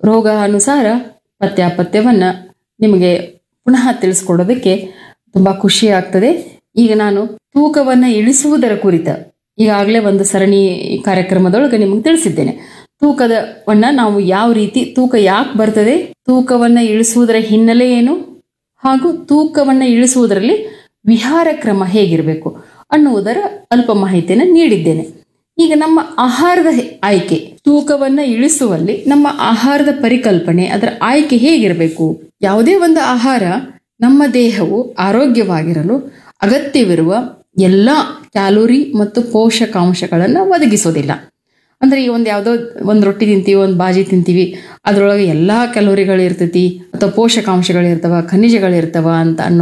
ರೋಗಾನುಸಾರ ಪಥ್ಯಾಪಥ್ಯವನ್ನು ನಿಮಗೆ ಪುನಃ ತಿಳಿಸ್ಕೊಡೋದಕ್ಕೆ ತುಂಬ ಖುಷಿ ಆಗ್ತದೆ ಈಗ ನಾನು ತೂಕವನ್ನು ಇಳಿಸುವುದರ ಕುರಿತ ಈಗಾಗಲೇ ಒಂದು ಸರಣಿ ಕಾರ್ಯಕ್ರಮದೊಳಗೆ ನಿಮಗೆ ತಿಳಿಸಿದ್ದೇನೆ ತೂಕದವನ್ನ ನಾವು ಯಾವ ರೀತಿ ತೂಕ ಯಾಕೆ ಬರ್ತದೆ ತೂಕವನ್ನು ಇಳಿಸುವುದರ ಹಿನ್ನೆಲೆ ಏನು ಹಾಗೂ ತೂಕವನ್ನು ಇಳಿಸುವುದರಲ್ಲಿ ವಿಹಾರ ಕ್ರಮ ಹೇಗಿರಬೇಕು ಅನ್ನುವುದರ ಅಲ್ಪ ಮಾಹಿತಿಯನ್ನು ನೀಡಿದ್ದೇನೆ ಈಗ ನಮ್ಮ ಆಹಾರದ ಹೆ- ಆಯ್ಕೆ ತೂಕವನ್ನ ಇಳಿಸುವಲ್ಲಿ ನಮ್ಮ ಆಹಾರದ ಪರಿಕಲ್ಪನೆ ಅದರ ಆಯ್ಕೆ ಹೇಗಿರಬೇಕು ಯಾವುದೇ ಒಂದು ಆಹಾರ ನಮ್ಮ ದೇಹವು ಆರೋಗ್ಯವಾಗಿರಲು ಅಗತ್ಯವಿರುವ ಎಲ್ಲ ಕ್ಯಾಲೋರಿ ಮತ್ತು ಪೋಷಕಾಂಶಗಳನ್ನು ಒದಗಿಸೋದಿಲ್ಲ ಅಂದ್ರೆ ಈ ಒಂದು ಯಾವುದೋ ಒಂದು ರೊಟ್ಟಿ ತಿಂತೀವಿ ಒಂದು ಬಾಜಿ ತಿಂತೀವಿ ಅದರೊಳಗೆ ಎಲ್ಲ ಕ್ಯಾಲೋರಿಗಳು ಇರ್ತೈತಿ ಅಥವಾ ಪೋಷಕಾಂಶಗಳು ಇರ್ತಾವ ಖನಿಜಗಳು ಇರ್ತಾವ ಅಂತ ಅನ್ನೋ